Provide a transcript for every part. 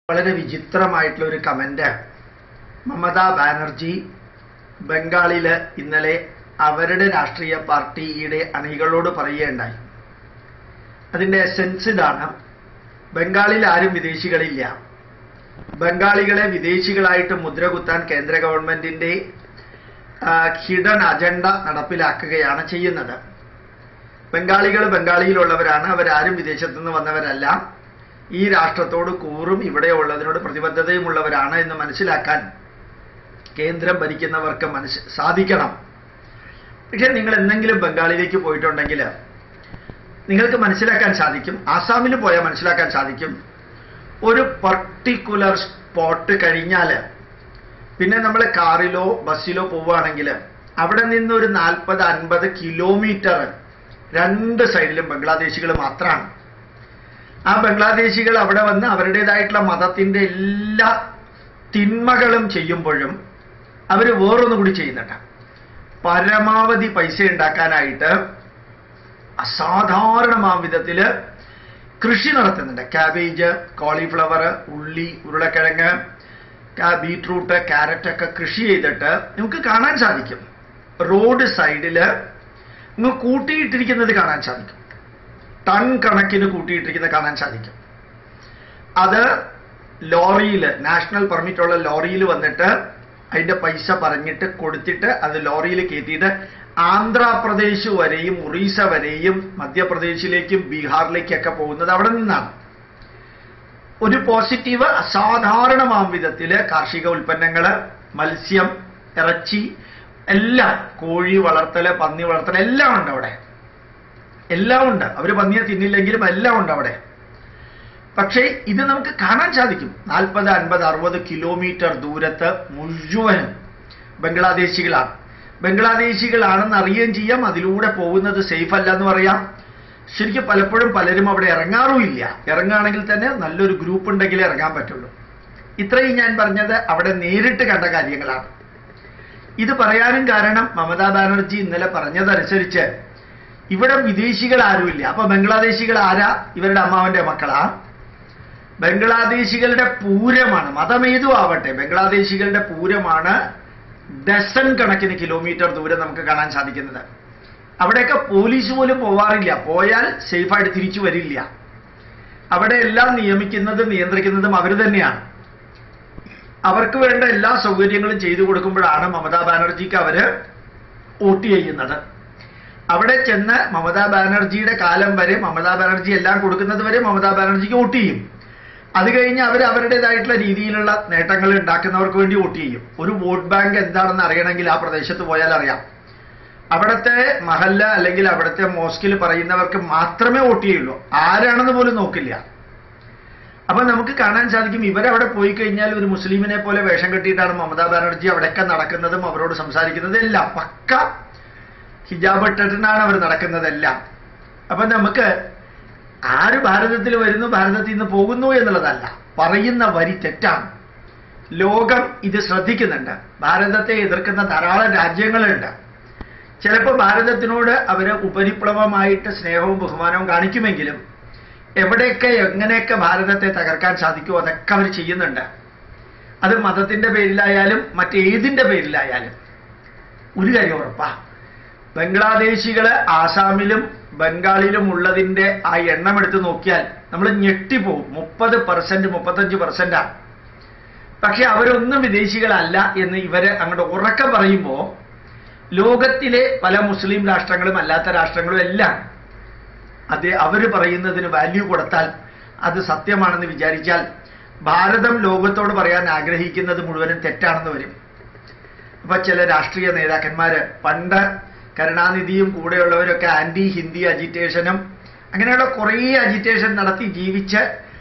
വളരെ വിചിത്രമായിട്ടുള്ള ഒരു കമന്റ് മമതാ ബാനർജി ബംഗാളില് ഇന്നലെ അവരുടെ രാഷ്ട്രീയ പാർട്ടിയുടെ അണികളോട് പറയുകയുണ്ടായി അതിന്റെ എസെൻസ് ഇതാണ് ബംഗാളിൽ ആരും വിദേശികളില്ല ബംഗാളികളെ വിദേശികളായിട്ട് മുദ്ര കുത്താൻ കേന്ദ്ര ഗവൺമെന്റിന്റെ ഹിഡൻ അജണ്ട നടപ്പിലാക്കുകയാണ് ചെയ്യുന്നത് ബംഗാളികൾ ബംഗാളിയിലുള്ളവരാണ് അവരാരും വിദേശത്തു നിന്ന് വന്നവരല്ല ഈ രാഷ്ട്രത്തോട് കൂറും ഇവിടെ ഉള്ളതിനോട് പ്രതിബദ്ധതയുമുള്ളവരാണ് എന്ന് മനസ്സിലാക്കാൻ കേന്ദ്രം ഭരിക്കുന്നവർക്ക് മനസ്സ് സാധിക്കണം പക്ഷെ നിങ്ങൾ എന്തെങ്കിലും ബംഗാളിലേക്ക് പോയിട്ടുണ്ടെങ്കിൽ നിങ്ങൾക്ക് മനസ്സിലാക്കാൻ സാധിക്കും ആസാമിൽ പോയാൽ മനസ്സിലാക്കാൻ സാധിക്കും ഒരു പർട്ടിക്കുലർ സ്പോട്ട് കഴിഞ്ഞാൽ പിന്നെ നമ്മൾ കാറിലോ ബസ്സിലോ പോവുകയാണെങ്കിൽ അവിടെ നിന്ന് ഒരു നാൽപ്പത് അൻപത് കിലോമീറ്റർ രണ്ട് സൈഡിലും ബംഗ്ലാദേശികൾ മാത്രമാണ് ആ ബംഗ്ലാദേശികൾ അവിടെ വന്ന് അവരുടേതായിട്ടുള്ള മതത്തിന്റെ എല്ലാ തിന്മകളും ചെയ്യുമ്പോഴും അവർ വേറൊന്നും കൂടി ചെയ്യുന്നുണ്ട് പരമാവധി പൈസ ഉണ്ടാക്കാനായിട്ട് അസാധാരണമാം വിധത്തില് കൃഷി നടത്തുന്നുണ്ട് കാബേജ് കോളിഫ്ലവർ ഉള്ളി ഉരുളക്കിഴങ്ങ് ബീട്രൂട്ട് ക്യാരറ്റ് ഒക്കെ കൃഷി ചെയ്തിട്ട് നമുക്ക് കാണാൻ സാധിക്കും റോഡ് സൈഡില് ഇങ്ങ് കൂട്ടിയിട്ടിരിക്കുന്നത് കാണാൻ സാധിക്കും ടൺ കണക്കിന് കൂട്ടിയിട്ടിരിക്കുന്നത് കാണാൻ സാധിക്കും അത് ലോറിയിൽ നാഷണൽ പെർമിറ്റ് ഉള്ള ലോറിയിൽ വന്നിട്ട് അതിന്റെ പൈസ പറഞ്ഞിട്ട് കൊടുത്തിട്ട് അത് ലോറിയിൽ കയറ്റിയിട്ട് ആന്ധ്രാപ്രദേശ് വരെയും ഒറീസ വരെയും മധ്യപ്രദേശിലേക്കും ബീഹാറിലേക്കൊക്കെ പോകുന്നത് അവിടെ നിന്നാണ് ഒരു പോസിറ്റീവ് അസാധാരണമാം വിധത്തില് കാർഷിക ഉൽപ്പന്നങ്ങള് മത്സ്യം ഇറച്ചി എല്ലാം കോഴി വളർത്തല് പന്നി വളർത്തല് എല്ലാം ഉണ്ട് അവിടെ എല്ലാം ഉണ്ട് അവര് പന്നിയെ തിന്നില്ലെങ്കിലും എല്ലാം ഉണ്ട് അവിടെ പക്ഷേ ഇത് നമുക്ക് കാണാൻ സാധിക്കും നാൽപ്പത് അൻപത് അറുപത് കിലോമീറ്റർ ദൂരത്ത് മുഴുവനും ബംഗ്ലാദേശികളാണ് ബംഗ്ലാദേശികളാണെന്ന് അറിയുകയും ചെയ്യാം അതിലൂടെ പോകുന്നത് സേഫ് അല്ല എന്ന് പറയാം ശരിക്കും പലപ്പോഴും പലരും അവിടെ ഇറങ്ങാറുമില്ല ഇറങ്ങുകയാണെങ്കിൽ തന്നെ നല്ലൊരു ഗ്രൂപ്പ് ഉണ്ടെങ്കിലേ ഇറങ്ങാൻ പറ്റുള്ളൂ ഇത്രയും ഞാൻ പറഞ്ഞത് അവിടെ നേരിട്ട് കണ്ട കാര്യങ്ങളാണ് ഇത് പറയാനും കാരണം മമതാ ബാനർജി ഇന്നലെ പറഞ്ഞതനുസരിച്ച് ഇവിടെ വിദേശികൾ ആരുമില്ല അപ്പൊ ബംഗ്ലാദേശികൾ ആരാ ഇവരുടെ അമ്മാവന്റെ മക്കളാ ബംഗ്ലാദേശികളുടെ പൂരമാണ് മതമേതും ആവട്ടെ ബംഗ്ലാദേശികളുടെ പൂരമാണ് ഡസൺ കണക്കിന് കിലോമീറ്റർ ദൂരം നമുക്ക് കാണാൻ സാധിക്കുന്നത് അവിടെയൊക്കെ പോലീസ് പോലും പോവാറില്ല പോയാൽ സേഫായിട്ട് തിരിച്ചു വരില്ല അവിടെ എല്ലാം നിയമിക്കുന്നതും നിയന്ത്രിക്കുന്നതും അവർ തന്നെയാണ് അവർക്ക് വേണ്ട എല്ലാ സൗകര്യങ്ങളും ചെയ്തു കൊടുക്കുമ്പോഴാണ് മമതാ ബാനർജിക്ക് അവര് വോട്ട് ചെയ്യുന്നത് അവിടെ ചെന്ന് മമതാ ബാനർജിയുടെ കാലം വരെ മമതാ ബാനർജി എല്ലാം കൊടുക്കുന്നത് വരെ മമതാ ബാനർജിക്ക് വോട്ട് ചെയ്യും അത് കഴിഞ്ഞ് അവർ അവരുടേതായിട്ടുള്ള രീതിയിലുള്ള നേട്ടങ്ങൾ ഉണ്ടാക്കുന്നവർക്ക് വേണ്ടി വോട്ട് ചെയ്യും ഒരു വോട്ട് ബാങ്ക് എന്താണെന്ന് അറിയണമെങ്കിൽ ആ പ്രദേശത്ത് പോയാൽ അറിയാം അവിടുത്തെ മഹല്ല അല്ലെങ്കിൽ അവിടുത്തെ മോസ്കിൽ പറയുന്നവർക്ക് മാത്രമേ വോട്ട് ചെയ്യുള്ളൂ ആരാണെന്ന് പോലും നോക്കില്ല അപ്പൊ നമുക്ക് കാണാൻ സാധിക്കും ഇവരവിടെ പോയി കഴിഞ്ഞാൽ ഒരു മുസ്ലിമിനെ പോലെ വേഷം കെട്ടിയിട്ടാണ് മമതാ ബാനർജി അവിടെയൊക്കെ നടക്കുന്നതും അവരോട് സംസാരിക്കുന്നതും എല്ലാം പക്ക ഹിജാബ് ഇട്ടിട്ടാണ് അവർ നടക്കുന്നതെല്ലാം അപ്പൊ നമുക്ക് ആര് ഭാരതത്തിൽ വരുന്നു ഭാരതത്തിൽ നിന്ന് പോകുന്നു എന്നുള്ളതല്ല പറയുന്ന വരി തെറ്റാണ് ലോകം ഇത് ശ്രദ്ധിക്കുന്നുണ്ട് ഭാരതത്തെ എതിർക്കുന്ന ധാരാളം രാജ്യങ്ങളുണ്ട് ചിലപ്പോൾ ഭാരതത്തിനോട് അവര് ഉപരിപ്ലവമായിട്ട് സ്നേഹവും ബഹുമാനവും കാണിക്കുമെങ്കിലും എവിടെയൊക്കെ എങ്ങനെയൊക്കെ ഭാരതത്തെ തകർക്കാൻ സാധിക്കുമോ അതൊക്കെ അവർ ചെയ്യുന്നുണ്ട് അത് മതത്തിന്റെ പേരിലായാലും മറ്റേതിന്റെ പേരിലായാലും ഒരു കാര്യം ഉറപ്പാ ബംഗ്ലാദേശികള് ആസാമിലും ബംഗാളിലും ഉള്ളതിന്റെ ആ എണ്ണം എടുത്ത് നോക്കിയാൽ നമ്മൾ ഞെട്ടിപ്പോവും മുപ്പത് പെർസെന്റ് മുപ്പത്തഞ്ച് പെർസെന്റാണ് പക്ഷെ അവരൊന്നും വിദേശികളല്ല എന്ന് ഇവര് അങ്ങോട്ട് ഉറക്കം പറയുമ്പോൾ ലോകത്തിലെ പല മുസ്ലിം രാഷ്ട്രങ്ങളും അല്ലാത്ത രാഷ്ട്രങ്ങളും എല്ലാം അത് അവർ പറയുന്നതിന് വാല്യൂ കൊടുത്താൽ അത് സത്യമാണെന്ന് വിചാരിച്ചാൽ ഭാരതം ലോകത്തോട് പറയാൻ ആഗ്രഹിക്കുന്നത് മുഴുവനും തെറ്റാണെന്ന് വരും അപ്പൊ ചില രാഷ്ട്രീയ നേതാക്കന്മാര് പണ്ട് കരുണാനിധിയും കൂടെയുള്ളവരൊക്കെ ആന്റി ഹിന്ദി അജിറ്റേഷനും അങ്ങനെയുള്ള കുറേ അജിറ്റേഷൻ നടത്തി ജീവിച്ച്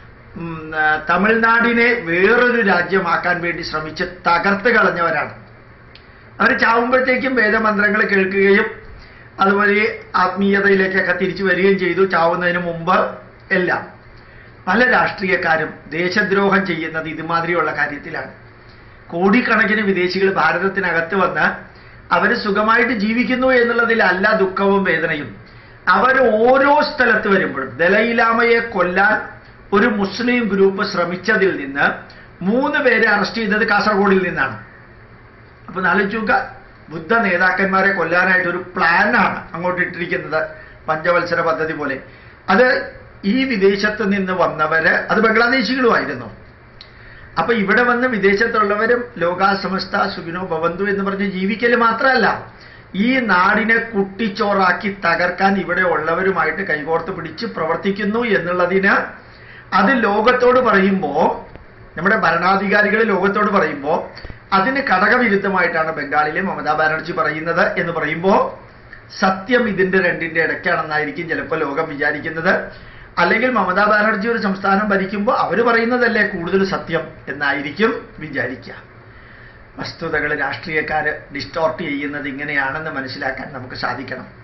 തമിഴ്നാടിനെ വേറൊരു രാജ്യമാക്കാൻ വേണ്ടി ശ്രമിച്ച് തകർത്ത് കളഞ്ഞവരാണ് അവർ ചാവുമ്പോഴത്തേക്കും വേദമന്ത്രങ്ങൾ കേൾക്കുകയും അതുപോലെ ആത്മീയതയിലേക്കൊക്കെ തിരിച്ചു വരികയും ചെയ്തു ചാവുന്നതിന് മുമ്പ് എല്ലാം പല രാഷ്ട്രീയക്കാരും ദേശദ്രോഹം ചെയ്യുന്നത് ഇതുമാതിരിയുള്ള കാര്യത്തിലാണ് കോടിക്കണക്കിന് വിദേശികൾ ഭാരതത്തിനകത്ത് വന്ന് അവർ സുഖമായിട്ട് ജീവിക്കുന്നു എന്നുള്ളതിലല്ല ദുഃഖവും വേദനയും അവർ ഓരോ സ്ഥലത്ത് വരുമ്പോഴും ദലൈലാമയെ കൊല്ലാൻ ഒരു മുസ്ലിം ഗ്രൂപ്പ് ശ്രമിച്ചതിൽ നിന്ന് മൂന്ന് പേരെ അറസ്റ്റ് ചെയ്തത് കാസർഗോഡിൽ നിന്നാണ് അപ്പൊ നാലോചിക്കുക ബുദ്ധ നേതാക്കന്മാരെ കൊല്ലാനായിട്ട് ഒരു പ്ലാനാണ് അങ്ങോട്ട് ഇട്ടിരിക്കുന്നത് പഞ്ചവത്സര പദ്ധതി പോലെ അത് ഈ വിദേശത്ത് നിന്ന് വന്നവര് അത് ബംഗ്ലാദേശികളുമായിരുന്നു അപ്പൊ ഇവിടെ വന്ന് വിദേശത്തുള്ളവരും ലോകാസമസ്ത സുഖിനോ ഭവന്തു എന്ന് പറഞ്ഞ് ജീവിക്കൽ മാത്രമല്ല ഈ നാടിനെ കുട്ടിച്ചോറാക്കി തകർക്കാൻ ഇവിടെ ഉള്ളവരുമായിട്ട് കൈകോർത്ത് പിടിച്ച് പ്രവർത്തിക്കുന്നു എന്നുള്ളതിന് അത് ലോകത്തോട് പറയുമ്പോൾ നമ്മുടെ ഭരണാധികാരികൾ ലോകത്തോട് പറയുമ്പോൾ അതിന് ഘടകവിരുദ്ധമായിട്ടാണ് ബംഗാളിലെ മമതാ ബാനർജി പറയുന്നത് എന്ന് പറയുമ്പോൾ സത്യം ഇതിന്റെ രണ്ടിന്റെ ഇടയ്ക്കാണെന്നായിരിക്കും ചിലപ്പോൾ ലോകം വിചാരിക്കുന്നത് അല്ലെങ്കിൽ മമതാ ബാനർജി ഒരു സംസ്ഥാനം ഭരിക്കുമ്പോൾ അവർ പറയുന്നതല്ലേ കൂടുതൽ സത്യം എന്നായിരിക്കും വിചാരിക്കുക വസ്തുതകൾ രാഷ്ട്രീയക്കാര് ഡിസ്റ്റോർട്ട് ചെയ്യുന്നത് ഇങ്ങനെയാണെന്ന് മനസ്സിലാക്കാൻ നമുക്ക് സാധിക്കണം